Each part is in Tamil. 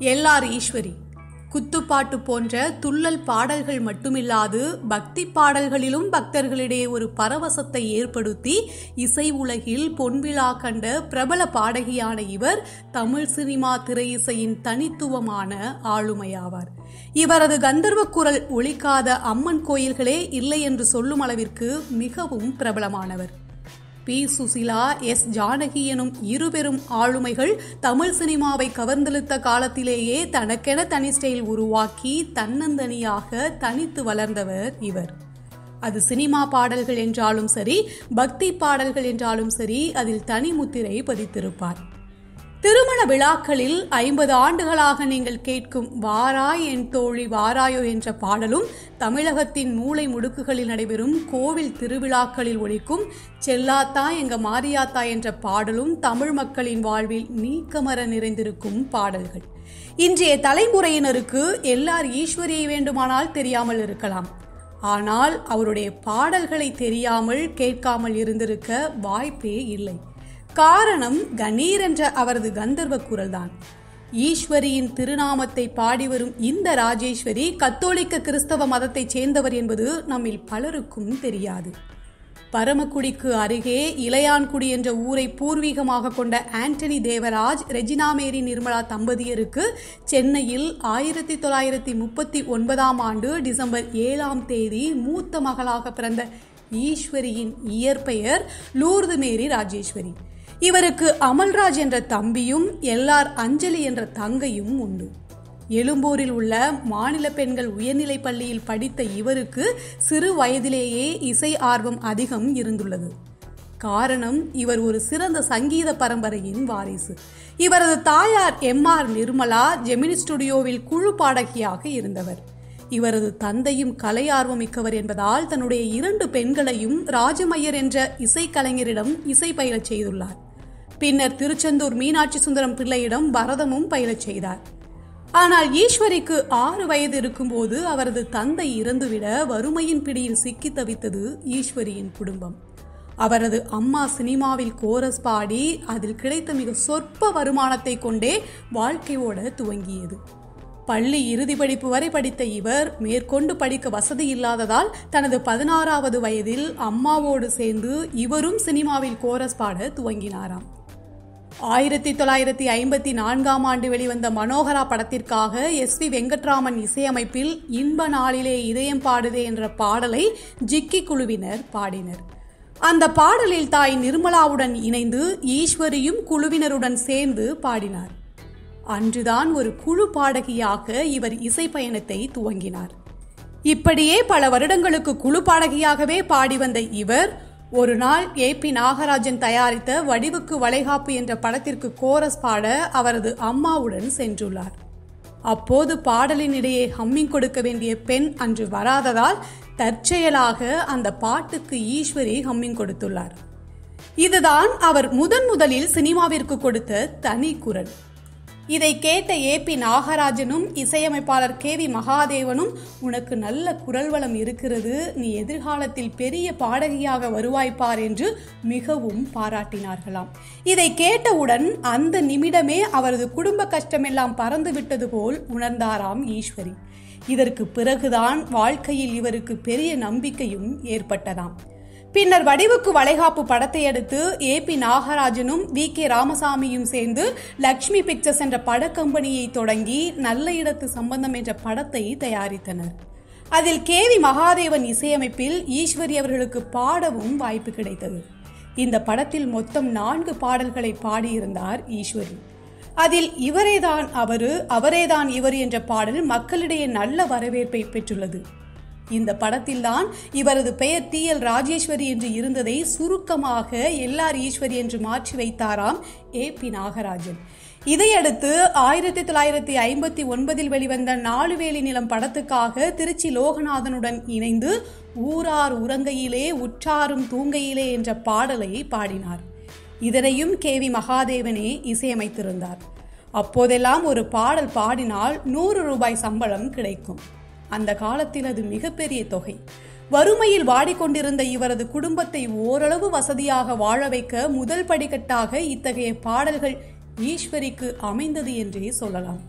எல்ஆர் ஈஸ்வரி குத்துப்பாட்டு போன்ற துள்ளல் பாடல்கள் மட்டுமில்லாது பக்தி பாடல்களிலும் பக்தர்களிடையே ஒரு பரவசத்தை ஏற்படுத்தி இசை உலகில் பொன்விழா கண்ட பிரபல பாடகியான இவர் தமிழ் சினிமா திரையிசையின் தனித்துவமான ஆளுமையாவார் இவரது கந்தர்வ குரல் ஒழிக்காத அம்மன் கோயில்களே இல்லை என்று சொல்லும் அளவிற்கு மிகவும் பிரபலமானவர் பி சுசிலா எஸ் ஜானகி எனும் இருபெரும் ஆளுமைகள் தமிழ் சினிமாவை கவர்ந்தெழுத்த காலத்திலேயே தனக்கென தனி ஸ்டைல் உருவாக்கி தன்னந்தனியாக தனித்து வளர்ந்தவர் இவர் அது சினிமா பாடல்கள் என்றாலும் சரி பக்தி பாடல்கள் என்றாலும் சரி அதில் தனி முத்திரை பதித்திருப்பார் திருமண விழாக்களில் ஐம்பது ஆண்டுகளாக நீங்கள் கேட்கும் வாராய் என் தோழி வாராயோ என்ற பாடலும் தமிழகத்தின் மூளை முடுக்குகளில் நடைபெறும் கோவில் திருவிழாக்களில் ஒழிக்கும் செல்லாத்தா எங்க மாரியாத்தா என்ற பாடலும் தமிழ் மக்களின் வாழ்வில் நீக்கமர நிறைந்திருக்கும் பாடல்கள் இன்றைய தலைமுறையினருக்கு எல்லார் ஈஸ்வரியை வேண்டுமானால் தெரியாமல் இருக்கலாம் ஆனால் அவருடைய பாடல்களை தெரியாமல் கேட்காமல் இருந்திருக்க வாய்ப்பே இல்லை காரணம் கணீர் என்ற அவரது கந்தர்வ குரல்தான் ஈஸ்வரியின் திருநாமத்தை பாடி வரும் இந்த ராஜேஸ்வரி கத்தோலிக்க கிறிஸ்தவ மதத்தைச் சேர்ந்தவர் என்பது நம்மில் பலருக்கும் தெரியாது பரமக்குடிக்கு அருகே இளையான்குடி என்ற ஊரை பூர்வீகமாக கொண்ட Antony Devaraj Regina Mary Nirmala தம்பதியருக்கு சென்னையில் ஆயிரத்தி தொள்ளாயிரத்தி முப்பத்தி ஒன்பதாம் ஆண்டு டிசம்பர் ஏழாம் தேதி மூத்த மகளாக பிறந்த ஈஸ்வரியின் இயற்பெயர் லூர்து மேரி ராஜேஸ்வரி இவருக்கு அமல்ராஜ் என்ற தம்பியும் எல்ஆர் அஞ்சலி என்ற தங்கையும் உண்டு எழும்பூரில் உள்ள மாநில பெண்கள் உயர்நிலைப் பள்ளியில் படித்த இவருக்கு சிறு வயதிலேயே இசை ஆர்வம் அதிகம் இருந்துள்ளது காரணம் இவர் ஒரு சிறந்த சங்கீத பரம்பரையின் வாரிசு இவரது தாயார் எம் ஆர் நிர்மலா ஜெமினி ஸ்டுடியோவில் குழு பாடகியாக இருந்தவர் இவரது தந்தையும் கலை ஆர்வமிக்கவர் என்பதால் தன்னுடைய இரண்டு பெண்களையும் ராஜமையர் என்ற இசைக்கலைஞரிடம் இசை பயிலச் செய்துள்ளார் பின்னர் திருச்செந்தூர் மீனாட்சி சுந்தரம் பிள்ளையிடம் பரதமும் பயிலச் செய்தார் ஆனால் ஈஸ்வரிக்கு ஆறு வயது இருக்கும்போது அவரது தந்தை இறந்துவிட வறுமையின் பிடியில் சிக்கி தவித்தது ஈஸ்வரியின் குடும்பம் அவரது அம்மா சினிமாவில் கோரஸ் பாடி அதில் கிடைத்த மிக சொற்ப வருமானத்தை கொண்டே வாழ்க்கை ஓட துவங்கியது பள்ளி இறுதி படிப்பு வரை படித்த இவர் மேற்கொண்டு படிக்க வசதி இல்லாததால் தனது பதினாறாவது வயதில் அம்மாவோடு சேர்ந்து இவரும் சினிமாவில் கோரஸ் பாட துவங்கினாராம் ஆயிரத்தி தொள்ளாயிரத்தி ஐம்பத்தி நான்காம் ஆண்டு வெளிவந்த மனோகரா படத்திற்காக எஸ் வி வெங்கட்ராமன் இசையமைப்பில் இன்ப நாளிலே இதயம் பாடுதே என்ற பாடலை ஜிக்கி குழுவினர் பாடினர் அந்த பாடலில் தாய் நிர்மலாவுடன் இணைந்து ஈஸ்வரியும் குழுவினருடன் சேர்ந்து பாடினார் அன்றுதான் ஒரு குழு பாடகியாக இவர் இசை பயணத்தை துவங்கினார் இப்படியே பல வருடங்களுக்கு குழு பாடகியாகவே பாடி வந்த இவர் ஒரு நாள் ஏ பி நாகராஜன் தயாரித்த வடிவுக்கு வளைகாப்பு என்ற படத்திற்கு கோரஸ் பாட அவரது அம்மாவுடன் சென்றுள்ளார் அப்போது பாடலின் இடையே ஹம்மிங் கொடுக்க வேண்டிய பெண் அன்று வராததால் தற்செயலாக அந்த பாட்டுக்கு ஈஸ்வரி ஹம்மிங் கொடுத்துள்ளார் இதுதான் அவர் முதன் முதலில் சினிமாவிற்கு கொடுத்த தனி குரல் இதை கேட்ட ஏ பி நாகராஜனும் இசையமைப்பாளர் கே வி மகாதேவனும் உனக்கு நல்ல குரல் வளம் இருக்கிறது நீ எதிர்காலத்தில் பெரிய பாடகியாக வருவாய்ப்பார் என்று மிகவும் பாராட்டினார்களாம் இதை கேட்டவுடன் அந்த நிமிடமே அவரது குடும்ப கஷ்டமெல்லாம் பறந்து விட்டது போல் உணர்ந்தாராம் ஈஸ்வரி இதற்கு பிறகுதான் வாழ்க்கையில் இவருக்கு பெரிய நம்பிக்கையும் ஏற்பட்டதாம் பின்னர் வடிவுக்கு வளைகாப்பு படத்தை அடுத்து ஏ பி நாகராஜனும் வி கே ராமசாமியும் சேர்ந்து லக்ஷ்மி பிக்சர்ஸ் என்ற படக்கம்பெனியை தொடங்கி நல்ல இடத்து சம்பந்தம் என்ற படத்தை தயாரித்தனர் அதில் கே வி மகாதேவன் இசையமைப்பில் ஈஸ்வரி அவர்களுக்கு பாடவும் வாய்ப்பு கிடைத்தது இந்த படத்தில் மொத்தம் நான்கு பாடல்களை பாடியிருந்தார் ஈஸ்வரி அதில் இவரேதான் அவரு அவரேதான் இவர் என்ற பாடல் மக்களிடையே நல்ல வரவேற்பை பெற்றுள்ளது இந்த படத்தில்தான் இவரது பெயர் டி எல் ராஜேஸ்வரி என்று இருந்ததை சுருக்கமாக எல்லார் ஈஸ்வரி என்று மாற்றி வைத்தாராம் ஏ பி நாகராஜன் இதையடுத்து ஆயிரத்தி தொள்ளாயிரத்தி ஐம்பத்தி ஒன்பதில் வெளிவந்த நாலுவேலி நிலம் படத்துக்காக திருச்சி லோகநாதனுடன் இணைந்து ஊரார் உறங்கையிலே உற்றாரும் தூங்கையிலே என்ற பாடலை பாடினார் இதனையும் கே வி மகாதேவனே இசையமைத்திருந்தார் அப்போதெல்லாம் ஒரு பாடல் பாடினால் நூறு ரூபாய் சம்பளம் கிடைக்கும் அந்த காலத்தில் அது மிகப்பெரிய தொகை வறுமையில் வாடிக்கொண்டிருந்த இவரது குடும்பத்தை ஓரளவு வசதியாக வாழ வைக்க முதல் படிக்கட்டாக இத்தகைய பாடல்கள் ஈஸ்வரிக்கு அமைந்தது என்றே சொல்லலாம்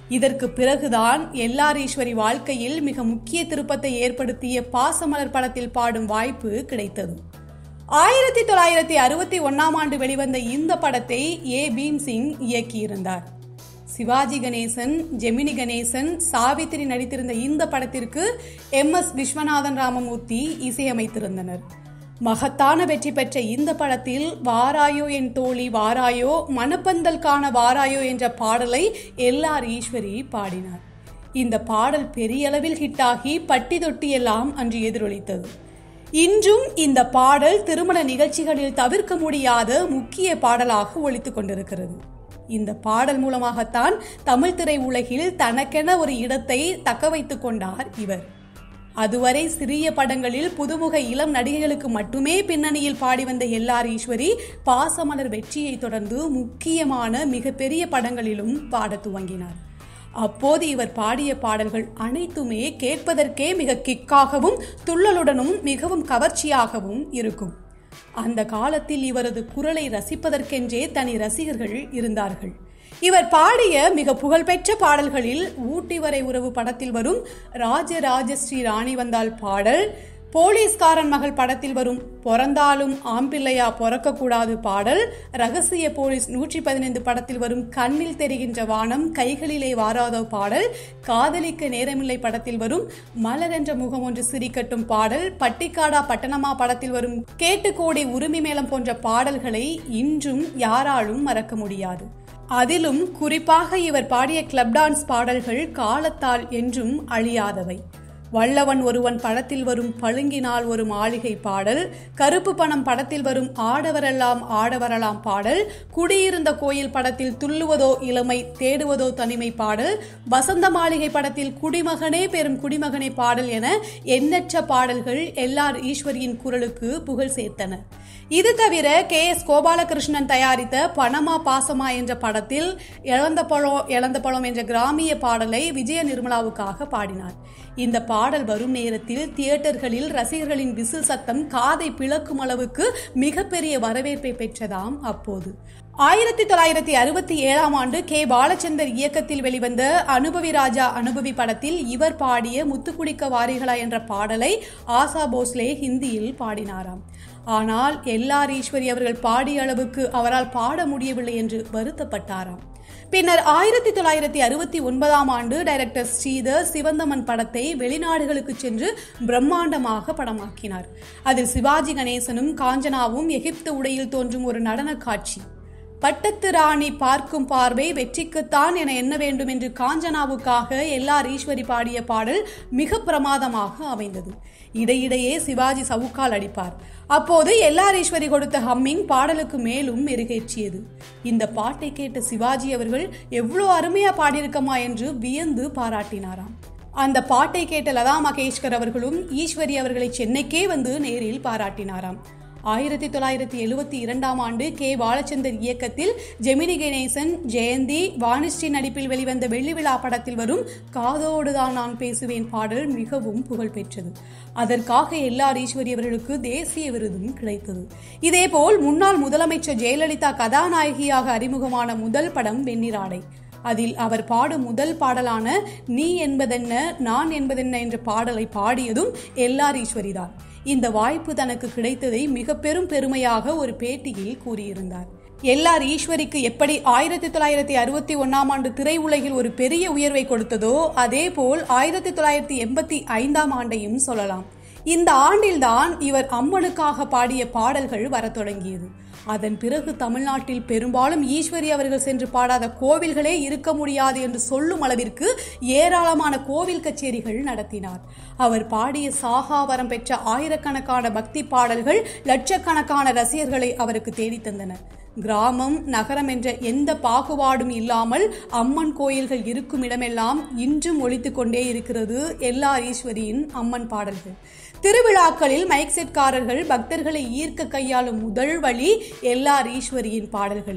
இதற்கு பிறகுதான் எல்லாரீஸ்வரி வாழ்க்கையில் மிக முக்கிய திருப்பத்தை ஏற்படுத்திய பாசமலர் படத்தில் பாடும் வாய்ப்பு கிடைத்தது ஆயிரத்தி தொள்ளாயிரத்தி அறுபத்தி ஒன்னாம் ஆண்டு வெளிவந்த இந்த படத்தை ஏ பீம் சிங் இயக்கியிருந்தார் சிவாஜி கணேசன் ஜெமினி கணேசன் சாவித்திரி நடித்திருந்த இந்த படத்திற்கு எம் எஸ் விஸ்வநாதன் ராமமூர்த்தி இசையமைத்திருந்தனர் மகத்தான வெற்றி பெற்ற இந்த படத்தில் வாராயோ என் தோழி வாராயோ மணப்பந்தல் காண வாராயோ என்ற பாடலை எல்லார் ஈஸ்வரி பாடினார் இந்த பாடல் பெரிய அளவில் ஹிட்டாகி பட்டி தொட்டி எல்லாம் அன்று எதிரொலித்தது இன்றும் இந்த பாடல் திருமண நிகழ்ச்சிகளில் தவிர்க்க முடியாத முக்கிய பாடலாக ஒழித்துக் கொண்டிருக்கிறது இந்த பாடல் மூலமாகத்தான் தமிழ் திரை உலகில் தனக்கென ஒரு இடத்தை தக்க வைத்துக் கொண்டார் இவர் அதுவரை சிறிய படங்களில் புதுமுக இளம் நடிகைகளுக்கு மட்டுமே பின்னணியில் பாடி வந்த எல்லார் ஈஸ்வரி பாசமலர் வெற்றியை தொடர்ந்து முக்கியமான மிகப்பெரிய படங்களிலும் பாடத் துவங்கினார் அப்போது இவர் பாடிய பாடல்கள் அனைத்துமே கேட்பதற்கே மிக கிக்காகவும் துள்ளலுடனும் மிகவும் கவர்ச்சியாகவும் இருக்கும் அந்த காலத்தில் இவரது குரலை ரசிப்பதற்கென்றே தனி ரசிகர்கள் இருந்தார்கள் இவர் பாடிய மிக புகழ்பெற்ற பாடல்களில் ஊட்டி வரை உறவு படத்தில் வரும் ராஜராஜ ஸ்ரீ ராணி வந்தால் பாடல் போலீஸ்காரன் மகள் படத்தில் வரும் பிறந்தாலும் ஆம்பிள்ளையா பிறக்கக்கூடாது பாடல் ரகசிய போலீஸ் நூற்றி பதினைந்து படத்தில் வரும் கண்ணில் தெரிகின்ற வானம் கைகளிலே வாராதோ பாடல் காதலிக்க நேரமில்லை படத்தில் வரும் மலர் என்ற முகம் ஒன்று சிரிக்கட்டும் பாடல் பட்டிக்காடா பட்டணமா படத்தில் வரும் கேட்டுக்கோடி உரிமை மேளம் போன்ற பாடல்களை இன்றும் யாராலும் மறக்க முடியாது அதிலும் குறிப்பாக இவர் பாடிய கிளப் டான்ஸ் பாடல்கள் காலத்தால் என்றும் அழியாதவை வல்லவன் ஒருவன் படத்தில் வரும் பழுங்கினால் ஒரு மாளிகை பாடல் கருப்பு பணம் படத்தில் வரும் ஆடவரெல்லாம் ஆடவரலாம் பாடல் குடியிருந்த கோயில் படத்தில் துள்ளுவதோ இளமை தேடுவதோ தனிமை பாடல் வசந்த மாளிகை படத்தில் குடிமகனே பெரும் குடிமகனே பாடல் என எண்ணற்ற பாடல்கள் எல்லார் ஈஸ்வரியின் குரலுக்கு புகழ் சேர்த்தன இது தவிர கே எஸ் கோபாலகிருஷ்ணன் தயாரித்த பணமா பாசமா என்ற படத்தில் இழந்த பழம் இழந்த பழம் என்ற கிராமிய பாடலை விஜய நிர்மலாவுக்காக பாடினார் இந்த பாடல் வரும் நேரத்தில் தியேட்டர்களில் ரசிகர்களின் விசில் சத்தம் காதை பிளக்கும் அளவுக்கு மிகப்பெரிய வரவேற்பை பெற்றதாம் அப்போது ஆயிரத்தி தொள்ளாயிரத்தி அறுபத்தி ஏழாம் ஆண்டு கே பாலச்சந்தர் இயக்கத்தில் வெளிவந்த அனுபவி ராஜா அனுபவி படத்தில் இவர் பாடிய முத்துக்குடிக்க வாரிகளா என்ற பாடலை ஆசா போஸ்லே ஹிந்தியில் பாடினாராம் ஆனால் எல்லார் ஈஸ்வரி அவர்கள் பாடிய அளவுக்கு அவரால் பாட முடியவில்லை என்று வருத்தப்பட்டாராம் பின்னர் ஆயிரத்தி தொள்ளாயிரத்தி அறுபத்தி ஒன்பதாம் ஆண்டு டைரக்டர் ஸ்ரீதர் சிவந்தமன் படத்தை வெளிநாடுகளுக்கு சென்று பிரம்மாண்டமாக படமாக்கினார் அதில் சிவாஜி கணேசனும் காஞ்சனாவும் எகிப்து உடையில் தோன்றும் ஒரு நடன காட்சி பட்டத்து ராணி பார்க்கும் பார்வை வெற்றிக்குத்தான் என எண்ண வேண்டும் என்று காஞ்சனாவுக்காக எல்லார் ஈஸ்வரி பாடிய பாடல் மிக பிரமாதமாக அமைந்தது இடையிடையே சிவாஜி சவுக்கால் அடிப்பார் அப்போது எல்லார் ஈஸ்வரி கொடுத்த ஹம்மிங் பாடலுக்கு மேலும் மெருகேற்றியது இந்த பாட்டை கேட்ட சிவாஜி அவர்கள் எவ்வளோ அருமையா பாடியிருக்கமா என்று வியந்து பாராட்டினாராம் அந்த பாட்டை கேட்ட லதா மகேஷ்கர் அவர்களும் ஈஸ்வரி அவர்களை சென்னைக்கே வந்து நேரில் பாராட்டினாராம் ஆயிரத்தி தொள்ளாயிரத்தி எழுவத்தி இரண்டாம் ஆண்டு கே பாலச்சந்தர் இயக்கத்தில் ஜெமினி கணேசன் ஜெயந்தி வாணிஸ்ரீ நடிப்பில் வெளிவந்த வெள்ளி விழா படத்தில் வரும் காதோடுதான் நான் பேசுவேன் பாடல் மிகவும் புகழ் பெற்றது அதற்காக எல்லார் ஈஸ்வரி அவர்களுக்கு தேசிய விருதும் கிடைத்தது இதேபோல் முன்னாள் முதலமைச்சர் ஜெயலலிதா கதாநாயகியாக அறிமுகமான முதல் படம் வெண்ணிராடை அதில் அவர் பாடும் முதல் பாடலான நீ என்பதென்ன நான் என்பதென்ன என்ற பாடலை பாடியதும் எல்லார் ஈஸ்வரிதான் இந்த வாய்ப்பு தனக்கு கிடைத்ததை மிக பெரும் பெருமையாக ஒரு பேட்டியில் கூறியிருந்தார் எல்லார் ஈஸ்வரிக்கு எப்படி ஆயிரத்தி தொள்ளாயிரத்தி அறுபத்தி ஒன்னாம் ஆண்டு திரையுலகில் ஒரு பெரிய உயர்வை கொடுத்ததோ அதே போல் ஆயிரத்தி தொள்ளாயிரத்தி எண்பத்தி ஐந்தாம் ஆண்டையும் சொல்லலாம் இந்த ஆண்டில்தான் இவர் அம்மனுக்காக பாடிய பாடல்கள் வரத் தொடங்கியது அதன் பிறகு தமிழ்நாட்டில் பெரும்பாலும் ஈஸ்வரி அவர்கள் சென்று பாடாத கோவில்களே இருக்க முடியாது என்று சொல்லும் அளவிற்கு ஏராளமான கோவில் கச்சேரிகள் நடத்தினார் அவர் பாடிய சாகாவரம் பெற்ற ஆயிரக்கணக்கான பக்தி பாடல்கள் லட்சக்கணக்கான ரசிகர்களை அவருக்கு தேடித் தந்தன கிராமம் நகரம் என்ற எந்த பாகுபாடும் இல்லாமல் அம்மன் கோயில்கள் இருக்கும் இடமெல்லாம் இன்றும் ஒழித்து கொண்டே இருக்கிறது எல்லா ஈஸ்வரியின் அம்மன் பாடல்கள் திருவிழாக்களில் மைக் செட்காரர்கள் பக்தர்களை ஈர்க்க கையாளும் முதல் வழி எல்லார் ஈஸ்வரியின் பாடல்களே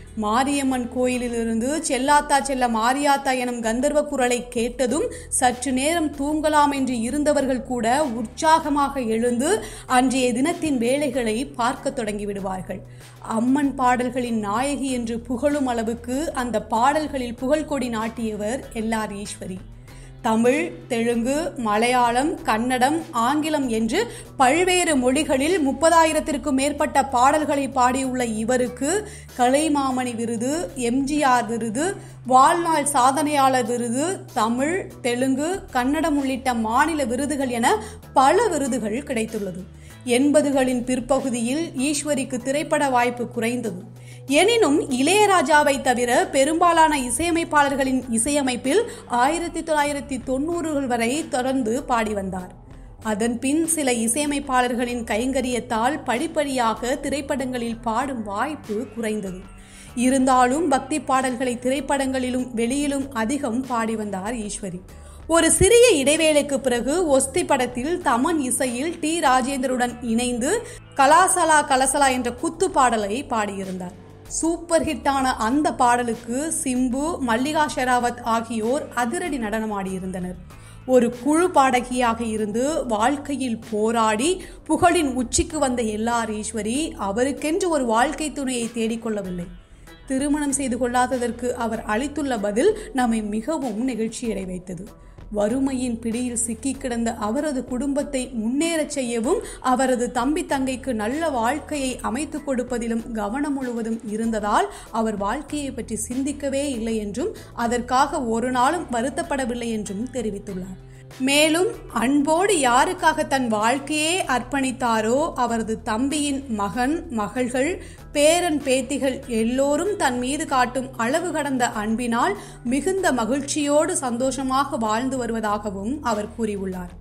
மாரியம்மன் கோயிலிலிருந்து செல்லாத்தா செல்ல மாரியாத்தா எனும் கந்தர்வ குரலை கேட்டதும் சற்று நேரம் தூங்கலாம் என்று இருந்தவர்கள் கூட உற்சாகமாக எழுந்து அன்றைய தினத்தின் வேலைகளை பார்க்க தொடங்கி விடுவார்கள் அம்மன் பாடல்களின் நாயகி என்று புகழும் அளவுக்கு அந்த பாடல்களில் புகழ்கொடி நாட்டியவர் எல்ஆர் ஈஸ்வரி தமிழ் தெலுங்கு மலையாளம் கன்னடம் ஆங்கிலம் என்று பல்வேறு மொழிகளில் முப்பதாயிரத்திற்கும் மேற்பட்ட பாடல்களை பாடியுள்ள இவருக்கு கலைமாமணி விருது எம்ஜிஆர் விருது வாழ்நாள் சாதனையாளர் விருது தமிழ் தெலுங்கு கன்னடம் உள்ளிட்ட மாநில விருதுகள் என பல விருதுகள் கிடைத்துள்ளது எண்பதுகளின் பிற்பகுதியில் ஈஸ்வரிக்கு திரைப்பட வாய்ப்பு குறைந்தது எனினும் இளையராஜாவை தவிர பெரும்பாலான இசையமைப்பாளர்களின் இசையமைப்பில் ஆயிரத்தி தொள்ளாயிரத்தி தொண்ணூறுகள் வரை தொடர்ந்து பாடி வந்தார் அதன் பின் சில இசையமைப்பாளர்களின் கைங்கரியத்தால் படிப்படியாக திரைப்படங்களில் பாடும் வாய்ப்பு குறைந்தது இருந்தாலும் பக்தி பாடல்களை திரைப்படங்களிலும் வெளியிலும் அதிகம் பாடி வந்தார் ஈஸ்வரி ஒரு சிறிய இடைவேளைக்கு பிறகு ஒஸ்தி படத்தில் தமன் இசையில் டி ராஜேந்தருடன் இணைந்து கலாசலா கலசலா என்ற குத்து பாடலை பாடியிருந்தார் சூப்பர் ஹிட்டான அந்த பாடலுக்கு சிம்பு மல்லிகா ஷெராவத் ஆகியோர் அதிரடி நடனமாடியிருந்தனர் ஒரு குழு பாடகியாக இருந்து வாழ்க்கையில் போராடி புகழின் உச்சிக்கு வந்த எல்லார் ஈஸ்வரி அவருக்கென்று ஒரு வாழ்க்கை துணையை தேடிக்கொள்ளவில்லை திருமணம் செய்து கொள்ளாததற்கு அவர் அளித்துள்ள பதில் நம்மை மிகவும் நெகிழ்ச்சியடை வைத்தது வறுமையின் பிடியில் சிக்கி கிடந்த அவரது குடும்பத்தை முன்னேறச் செய்யவும் அவரது தம்பி தங்கைக்கு நல்ல வாழ்க்கையை அமைத்துக் கொடுப்பதிலும் கவனம் முழுவதும் இருந்ததால் அவர் வாழ்க்கையை பற்றி சிந்திக்கவே இல்லை என்றும் அதற்காக ஒரு நாளும் வருத்தப்படவில்லை என்றும் தெரிவித்துள்ளார் மேலும் அன்போடு யாருக்காக தன் வாழ்க்கையே அர்ப்பணித்தாரோ அவரது தம்பியின் மகன் மகள்கள் பேரன் பேத்திகள் எல்லோரும் தன் மீது காட்டும் அளவு கடந்த அன்பினால் மிகுந்த மகிழ்ச்சியோடு சந்தோஷமாக வாழ்ந்து வருவதாகவும் அவர் கூறியுள்ளார்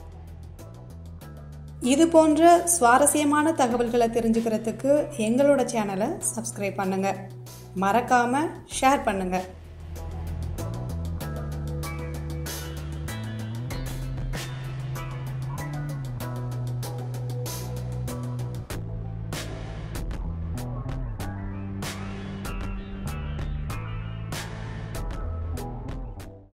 இது போன்ற சுவாரஸ்யமான தகவல்களை தெரிஞ்சுக்கிறதுக்கு எங்களோட சேனலை சப்ஸ்கிரைப் பண்ணுங்க மறக்காம ஷேர் பண்ணுங்க